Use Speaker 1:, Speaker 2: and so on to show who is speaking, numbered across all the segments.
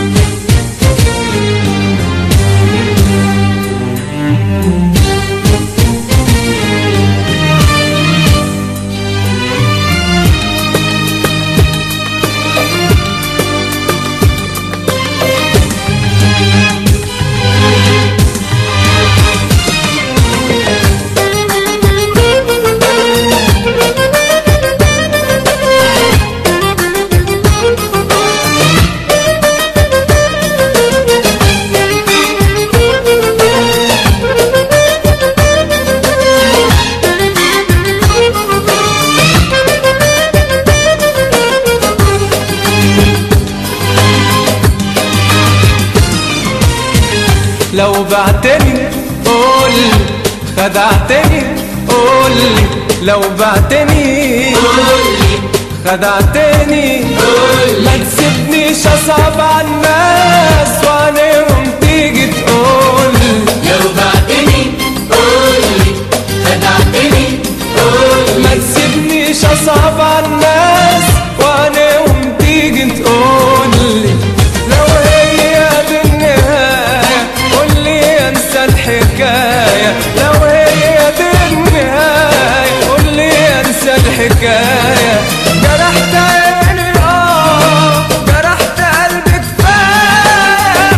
Speaker 1: لو بعتني قولي خدعتني قولي لو بعتني خدعتني ما تسيبنيش اصعب على الناس وعليهم تيجي تقول
Speaker 2: لو بعتني قولي خدعتني قولي
Speaker 1: ما تسيبنيش اصعب على الناس وعليهم تيجي تقول لو هي بالنهاية قول لي انسى الحكاية لو هي بالنهاية قول لي انسى الحكاية جرحت عيني اه جرحت قلبي كفاية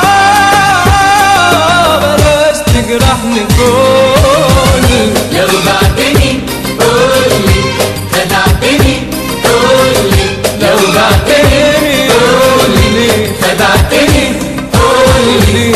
Speaker 1: اه بلاش تجرحني كل
Speaker 2: لو بعتني قولي خدعتني قولي لو بعتني قولي خدعتني قولي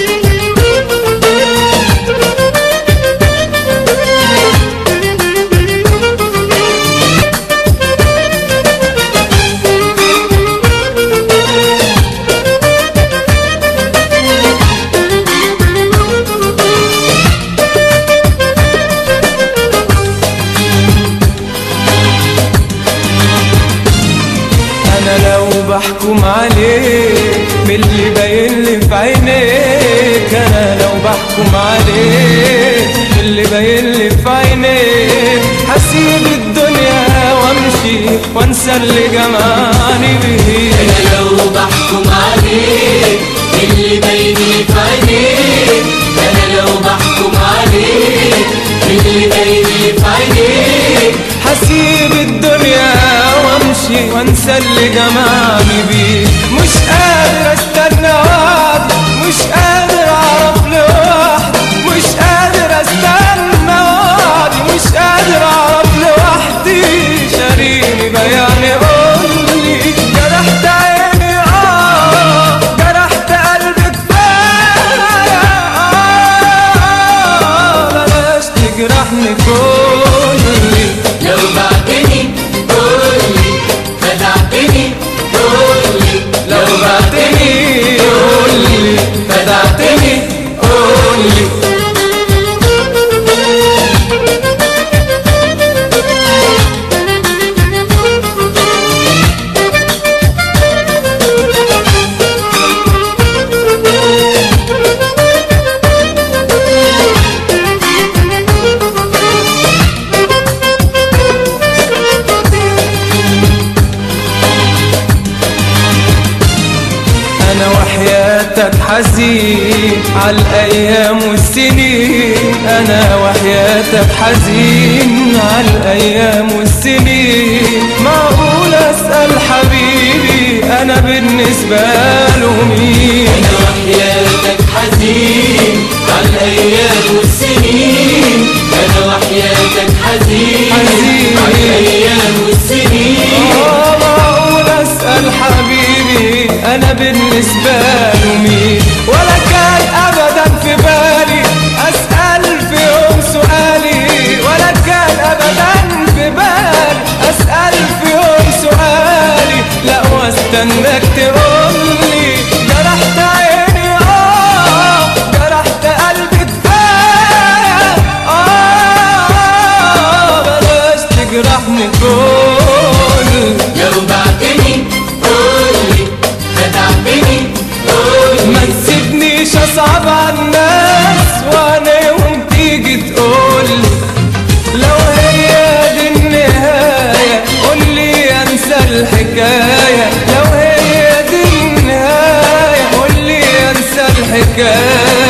Speaker 1: انا لو بحكم عليك من اللي باين لي في عينيك انا لو بحكم عليك من اللي باين لي في عينيك هسيب الدنيا وامشي وانسى اللي جمعني بيك
Speaker 2: انا لو بحكم عليك اللي باين لي في عينيك انا لو بحكم عليك اللي باين لي في عينيك
Speaker 1: هسيب الدنيا وامشي وانسى اللي جمعني بيه مش قادر استنى وعد مش قادر اعرف لوحدي مش قادر استنى وعدي مش قادر اعرف لوحدي شاريني بياني قولي جرحت عيني اه جرحت قلبي كفايه اه بلاش تجرحني كلي
Speaker 2: لو بعتني قولي خدعتني قولي
Speaker 1: لو بعتني قولي خدعتني قولي انا وحياتك حزين على الايام والسنين انا وحياتك حزين على الايام والسنين معقول اسال حبيبي انا بالنسبه له مين
Speaker 2: انا وحياتك حزين على الايام والسنين انا وحياتك حزين
Speaker 1: حزين.
Speaker 2: على الايام والسنين
Speaker 1: آه، معقول اسال حبيبي انا بالنسبه له مين ولا كان ابدا في بالي اسال في يوم سؤالي ولا كان ابدا في بالي اسال في يوم سؤالي لا واستناك تقولي جرحت عيني اه جرحت قلبي كفايه اه بلاش تجرحني كل
Speaker 2: لو بعتني قولي خدعتني قولي
Speaker 1: ما تسيبنيش اصعب على الناس وعليهم تيجي تقول لو هي دي النهاية قول لي انسى الحكاية لو هي دي كان